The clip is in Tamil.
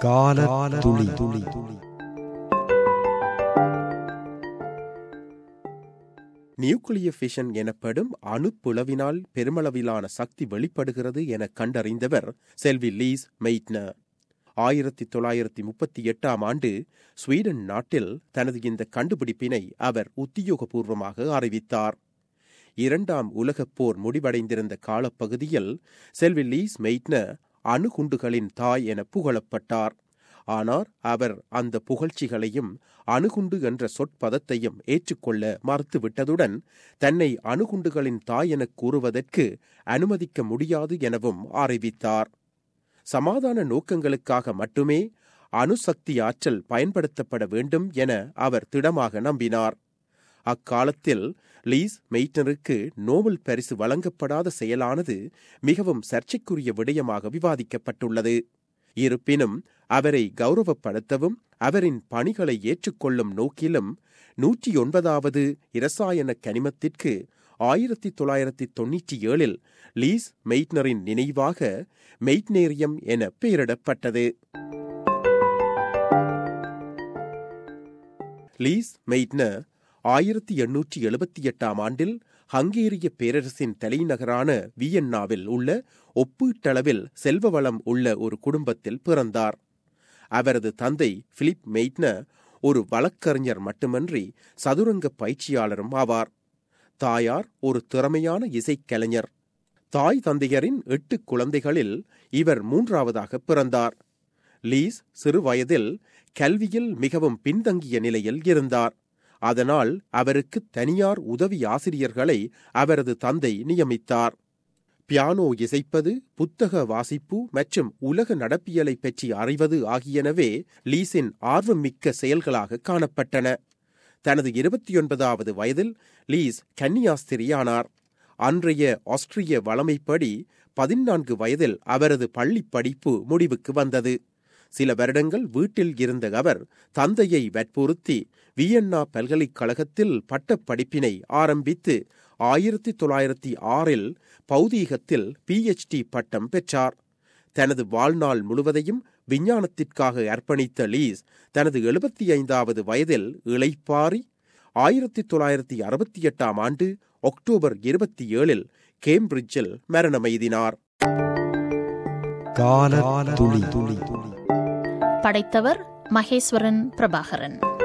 கால துளி துளி நியூக்ளியர் ஃபிஷன் எனப்படும் அணுப்புளவினால் பெருமளவிலான சக்தி வெளிப்படுகிறது என கண்டறிந்தவர் செல்வி லீஸ் மெய்ட்னர் ஆயிரத்தி தொள்ளாயிரத்தி முப்பத்தி எட்டாம் ஆண்டு ஸ்வீடன் நாட்டில் தனது இந்த கண்டுபிடிப்பினை அவர் உத்தியோகபூர்வமாக அறிவித்தார் இரண்டாம் உலகப் போர் முடிவடைந்திருந்த காலப்பகுதியில் செல்வி லீஸ் மெய்ட்னர் அணுகுண்டுகளின் தாய் என புகழப்பட்டார் ஆனால் அவர் அந்த புகழ்ச்சிகளையும் அணுகுண்டு என்ற சொற்பதத்தையும் ஏற்றுக்கொள்ள மறுத்துவிட்டதுடன் தன்னை அணுகுண்டுகளின் தாய் எனக் கூறுவதற்கு அனுமதிக்க முடியாது எனவும் அறிவித்தார் சமாதான நோக்கங்களுக்காக மட்டுமே அணுசக்தி ஆற்றல் பயன்படுத்தப்பட வேண்டும் என அவர் திடமாக நம்பினார் அக்காலத்தில் லீஸ் மெய்ட்டனருக்கு நோபல் பரிசு வழங்கப்படாத செயலானது மிகவும் சர்ச்சைக்குரிய விடயமாக விவாதிக்கப்பட்டுள்ளது இருப்பினும் அவரை கௌரவப்படுத்தவும் அவரின் பணிகளை ஏற்றுக்கொள்ளும் நோக்கிலும் நூற்றி ஒன்பதாவது இரசாயன கனிமத்திற்கு ஆயிரத்தி தொள்ளாயிரத்தி தொன்னூற்றி ஏழில் லீஸ் மெய்ட்னரின் நினைவாக மெய்ட்னேரியம் என பெயரிடப்பட்டது லீஸ் மெய்ட்னர் ஆயிரத்தி எண்ணூற்றி எழுபத்தி எட்டாம் ஆண்டில் ஹங்கேரிய பேரரசின் தலைநகரான வியன்னாவில் உள்ள ஒப்பீட்டளவில் செல்வ வளம் உள்ள ஒரு குடும்பத்தில் பிறந்தார் அவரது தந்தை பிலிப் மெய்ட்னர் ஒரு வழக்கறிஞர் மட்டுமன்றி சதுரங்க பயிற்சியாளரும் ஆவார் தாயார் ஒரு திறமையான இசைக்கலைஞர் தாய் தந்தையரின் எட்டு குழந்தைகளில் இவர் மூன்றாவதாக பிறந்தார் லீஸ் சிறு வயதில் கல்வியில் மிகவும் பின்தங்கிய நிலையில் இருந்தார் அதனால் அவருக்கு தனியார் உதவி ஆசிரியர்களை அவரது தந்தை நியமித்தார் பியானோ இசைப்பது புத்தக வாசிப்பு மற்றும் உலக நடப்பியலை பற்றி அறிவது ஆகியனவே லீஸின் ஆர்வமிக்க செயல்களாக காணப்பட்டன தனது இருபத்தி ஒன்பதாவது வயதில் லீஸ் கன்னியாஸ்திரியானார் அன்றைய ஆஸ்திரிய வளமைப்படி பதினான்கு வயதில் அவரது பள்ளி படிப்பு முடிவுக்கு வந்தது சில வருடங்கள் வீட்டில் இருந்த அவர் தந்தையை வற்புறுத்தி வியன்னா பல்கலைக்கழகத்தில் பட்டப்படிப்பினை ஆரம்பித்து ஆயிரத்தி தொள்ளாயிரத்தி ஆறில் பௌதீகத்தில் பிஎச்டி பட்டம் பெற்றார் தனது வாழ்நாள் முழுவதையும் விஞ்ஞானத்திற்காக அர்ப்பணித்த லீஸ் தனது எழுபத்தி ஐந்தாவது வயதில் இளைப்பாரி ஆயிரத்தி தொள்ளாயிரத்தி அறுபத்தி எட்டாம் ஆண்டு அக்டோபர் இருபத்தி ஏழில் கேம்பிரிட்ஜில் மரணமெய்தினார் கால துளி துளி படைத்தவர் மகேஸ்வரன் பிரபாகரன்